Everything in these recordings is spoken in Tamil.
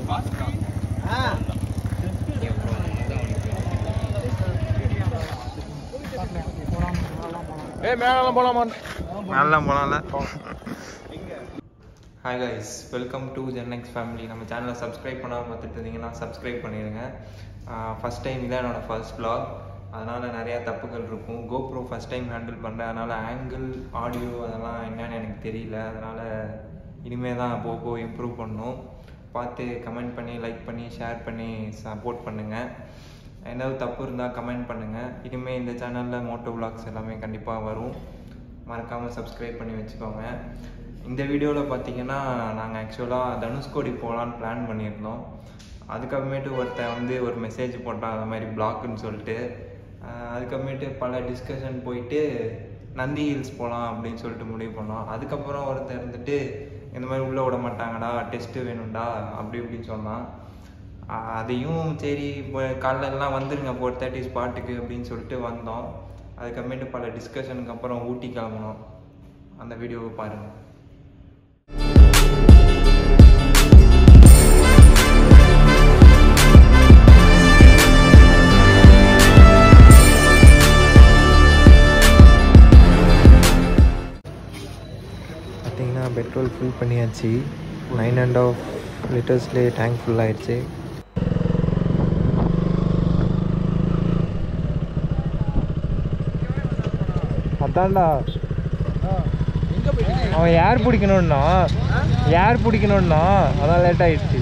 ஏய் மேலாம் போலாமா மேலாம் போகலாம்ல hi guys welcome to GenX family நம்ம சேனலை சப்ஸ்கிரைப் பண்ணாமல் பார்த்துட்டு இருந்தீங்கன்னா சப்ஸ்கிரைப் பண்ணிடுங்க ஃபஸ்ட் டைம் இதான் என்னோட ஃபர்ஸ்ட் vlog அதனால் நிறையா தப்புகள் இருக்கும் கோப்ரோ ஃபஸ்ட் டைம் ஹேண்டில் பண்ணுறேன் அதனால் ஆங்கிள் ஆடியோ அதெல்லாம் என்னன்னு எனக்கு தெரியல அதனால் இனிமேல் தான் போக போக இம்ப்ரூவ் பண்ணணும் பார்த்து கமெண்ட் பண்ணி லைக் பண்ணி ஷேர் பண்ணி சப்போர்ட் பண்ணுங்கள் ஏதாவது தப்பு இருந்தால் கமெண்ட் பண்ணுங்கள் இனிமேல் இந்த சேனலில் மோட்டோ vlogs எல்லாமே கண்டிப்பாக வரும் மறக்காமல் சப்ஸ்கிரைப் பண்ணி வச்சுக்கோங்க இந்த வீடியோவில் பார்த்தீங்கன்னா நாங்கள் ஆக்சுவலாக தனுஷ்கோடி போகலான்னு பிளான் பண்ணியிருந்தோம் அதுக்கப்புறமேட்டு ஒருத்தன் வந்து ஒரு மெசேஜ் போட்டான் அந்த மாதிரி பிளாக்குன்னு சொல்லிட்டு ஆஹ் அதுக்கப்புறமேட்டு பல டிஸ்கஷன் போயிட்டு நந்தி ஹில்ஸ் போகலாம் அப்படின்னு சொல்லிட்டு முடிவு பண்ணோம் அதுக்கப்புறம் ஒருத்தன் இருந்துட்டு இந்த மாதிரி உள்ளே விட மாட்டாங்கடா டெஸ்ட்டு வேணும்டா அப்படி இப்படின்னு சொன்னான் ஆஹ் அதையும் சரி இப்போ காலைல எல்லாம் வந்துருங்க ஃபோர் தேர்ட்டி ஸ்பாட்டுக்கு அப்படின்னு சொல்லிட்டு வந்தோம் அதுக்கப்புறமேட்டு பல டிஸ்கஷனுக்கு அப்புறம் ஊட்டி கிளம்புனோம் அந்த வீடியோவை பாருங்கள் பார்த்தீங்கன்னா பெட்ரோல் ஃபில் பண்ணியாச்சு நைன் அண்ட் ஆஃப் லிட்டர்ஸ்லேயே டேங்க் ஃபுல் ஆயிடுச்சு அதான்டா அவன் யார் பிடிக்கணும்னா யார் பிடிக்கணும்னா அதான் லேட் ஆயிடுச்சு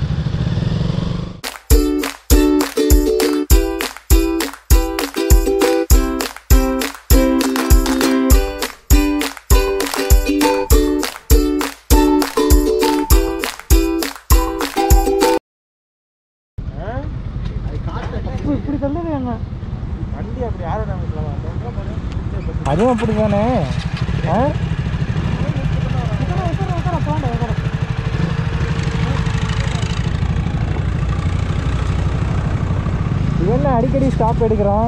இப்படி தள்ளுறேன் வண்டி அப்படி யாரோட அதுவும் அப்படி தானே ஆ இவன் அடிக்கடி ஸ்டாப் எடுக்கிறான்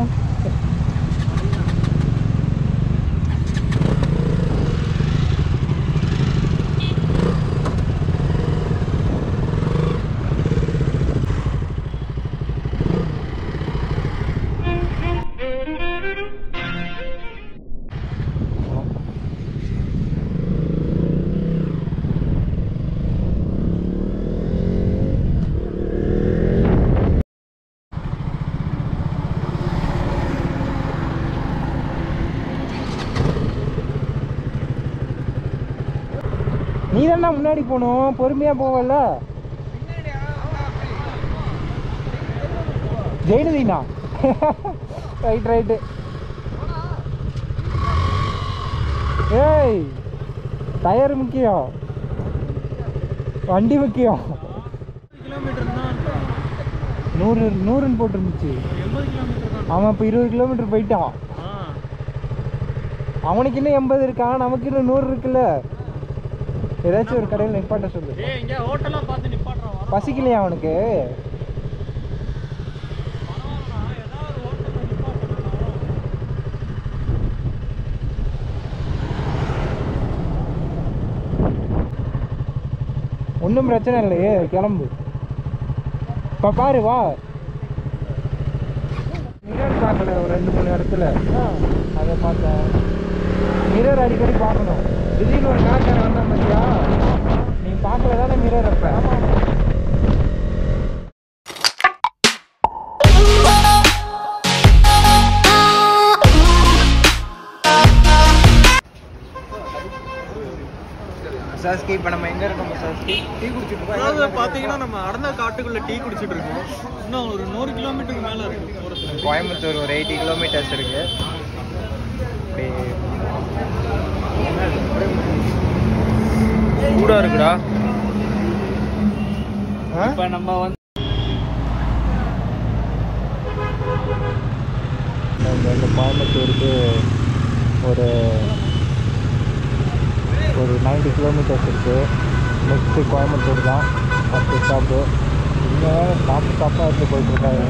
நீ தானே முன்னாடி போகணும் பொறுமையா போவல ஜெயலலிதா ரைட் ரைட்டு ஏய் டயர் முக்கியம் வண்டி முக்கியம் நூறு நூறுன்னு போட்டிருந்துச்சு அவன் இப்போ இருபது கிலோமீட்டர் போயிட்டான் அவனுக்கு இன்னும் எண்பது இருக்கான் நமக்கு இன்னும் நூறு இருக்குல்ல ஏதாச்சும் ஒரு கடையில் நிப்பாட்ட சொல்லு ஏய் இங்க ஹோட்டலா பார்த்து நிப்பாட்றான் வா பசிக்கலையா அவனுக்கு ஒன்றும் பிரச்சனை இல்லையே கிளம்பு இப்போ பாரு வா மிரர் பார்க்கல ஒரு ரெண்டு மூணு இடத்துல அதை பார்த்தேன் மிரர் அடிக்கடி பார்க்கணும் திடீர்னு ஒரு கார்காரன் வந்தான் பார்த்தியா நீ பார்க்கல தானே மிரர் அப்போ மசாஸ்கி இப்போ நம்ம எங்கே இருக்கோம் மசாஸ்கி டீ குடிச்சிட்டு அதாவது பாத்தீங்கன்னா நம்ம அடர்ந்த காட்டுக்குள்ள டீ குடிச்சிட்டு இருக்கோம் இன்னும் ஒரு நூறு கிலோமீட்டருக்கு மேல இருக்கு போறதுக்கு கோயம்புத்தூர் ஒரு எயிட்டி கிலோமீட்டர்ஸ் இருக்கு சூடா இருக்குடா இப்போ இப்ப நம்ம வந்து நம்ம இந்த கோயம்புத்தூருக்கு ஒரு ஒரு நைன்டி கிலோமீட்டர்ஸ் இருக்குது நெக்ஸ்ட்டு கோயம்புத்தூர் தான் ஃபஸ்ட்டு ஸ்டாப்பு இங்கே ஸ்டாப்பு ஸ்டாப்பாக எடுத்து போயிட்டுருக்காங்க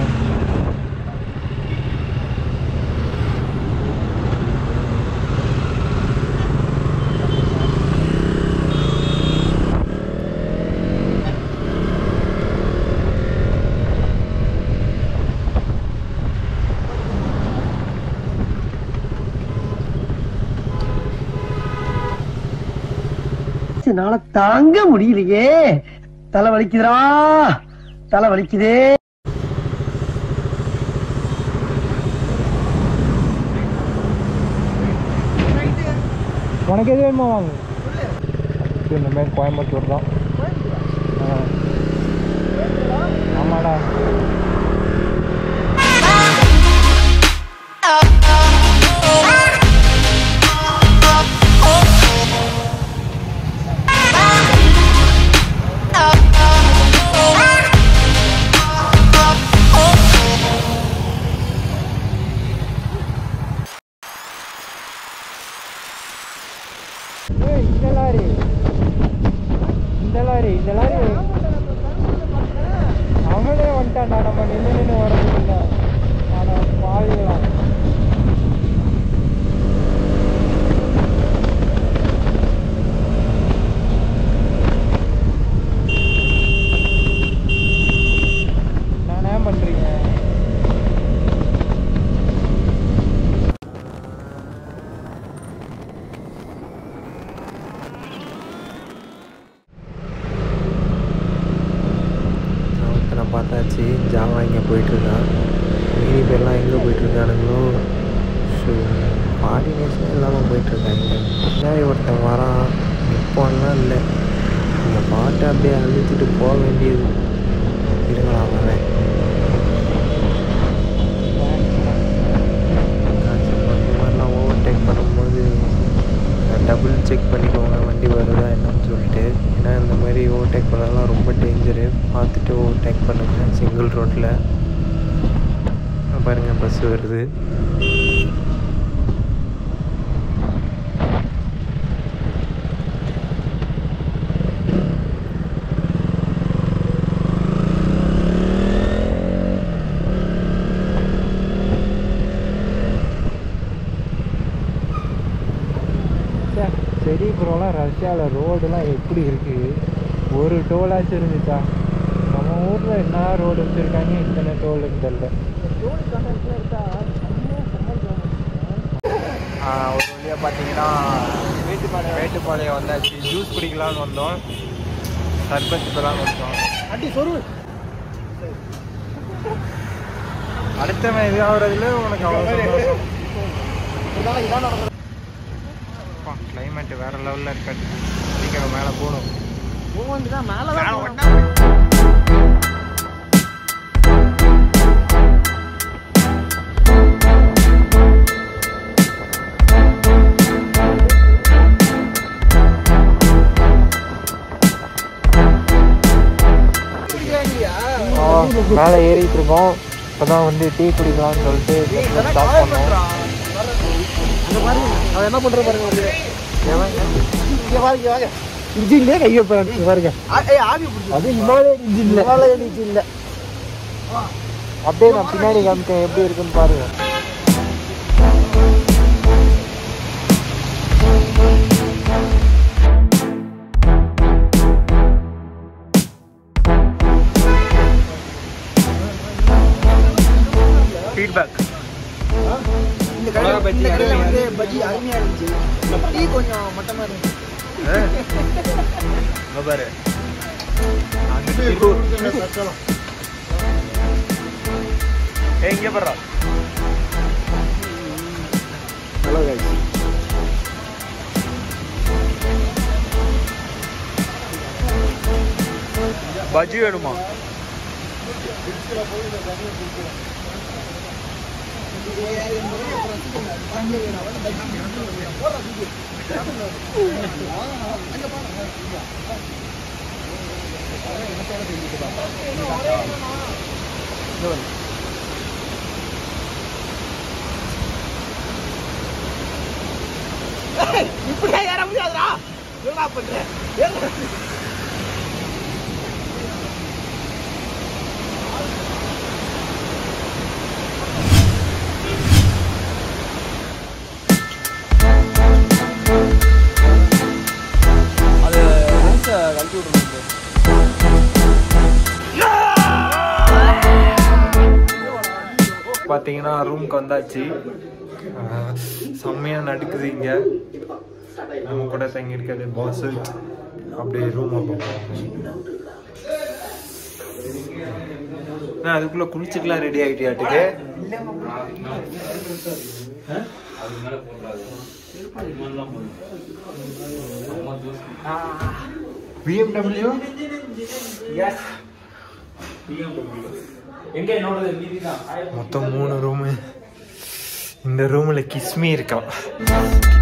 என்னால தாங்க முடியலையே தலை வலிக்குதுடா தலை வலிக்குதே உனக்கு எது வேணுமா வாங்க இந்த மாதிரி கோயம்புத்தூர் தான் ஆ. ஆமாடா ஏய், இந்த லாரி இந்த லாரி இந்த லாரி அவனே வந்துட்டான்டா நம்ம நின்று நின்று வரதுக்குள்ள ஆனா பாவிலாம் நான் ஏன் பண்றீங்க ஒருத்தனை பார்த்தாச்சு ஜாவா இங்கே போயிட்டுருக்கான் மீதி பேர்லாம் எங்கே போயிட்டுருக்கானுங்களோ ஸோ கோஆர்டினேஷனே இல்லாமல் போயிட்டுருக்காங்க பின்னாடி ஒருத்தன் வரான் நிற்பான்லாம் இல்லை இந்த பாட்டை அப்படியே அழுத்திட்டு போக வேண்டியது இருங்களா வரேன் இந்த மாதிரிலாம் ஓவர்டேக் பண்ணும்போது டபுள் செக் பண்ணிக்கோங்க வண்டி வருதா என்னன்னு சொல்லிட்டு ஏன்னா இந்த மாதிரி ஓவர்டேக் பண்ணலாம் ரொம்ப டேஞ்சரு பார்த்துட்டு ஓவர்டேக் பண்ணுங்கள் சிங்கிள் ரோட்டில் பாருங்கள் பஸ் வருது ச்சே, சரி ப்ரோலாம் ரஷ்யாவில் ரோடுலாம் எப்படி இருக்குது ஒரு டோலாச்சும் இருந்துச்சா நம்ம ஊரில் என்ன ரோடு வச்சுருக்காங்க இத்தனை டோலுன்னு தெரில ஒரு வழியாக பார்த்தீங்கன்னா மேட்டுப்பாளையம் மேட்டுப்பாளையம் வந்தாச்சு ஜூஸ் குடிக்கலாம்னு வந்தோம் சர்பத் இப்போலாம் வந்தோம் அடி சொரு அடுத்தவன் இது ஆகுறதுல உனக்கு அவ்வளோ சந்தோஷம் கிளைமேட் வேற லெவலில் இருக்காது சீக்கிரம் மேலே போகணும் மேலதான் மேலே ஏறிட்டு இருக்கோம் இப்போதான் வந்து டீ குடிக்கலாம்னு சொல்லிட்டு ஸ்டாப் பண்ணோம் அவன் என்ன பண்ற பாருங்க வந்து இங்க பாருங்க வாங்க இன்ஜின்லயே கையை பாருங்க பாருங்க அது ஹிமாலயன் இன்ஜின் இல்லை ஹிமாலயன் இன்ஜின் இல்ல அப்படியே நான் பின்னாடி காமிக்கேன் எப்படி இருக்குன்னு பாருங்க ஃபீட்பேக் இந்த கடையில இந்த கடையில வந்து பஜ்ஜி அருமையா இருந்துச்சு டீ கொஞ்சம் மட்டமா இருந்துச்சு பாரு ஏய் இங்கே பாரு ஹலோ கைஸ் பஜ்ஜி வேணுமா இப்படியா ஏற முடியாதுடா என்னடா பண்ற அது கழட்டி விடுறது பார்த்தீங்கன்னா ரூம்க்கு வந்தாச்சு ஆஹ் செம்மையா நடுக்குது இங்க நம்ம கூட தங்கி இருக்கிறது பாஸ் அப்படியே ரூம் நான் அதுக்குள்ள குளிச்சுக்கலாம் ரெடி ஆகிட்டியாட்டுக்கு பிஎம்டபிள்யூ மொத்தம் மூணு ரூமு இந்த ரூமில் கிஸ்மி இருக்கான்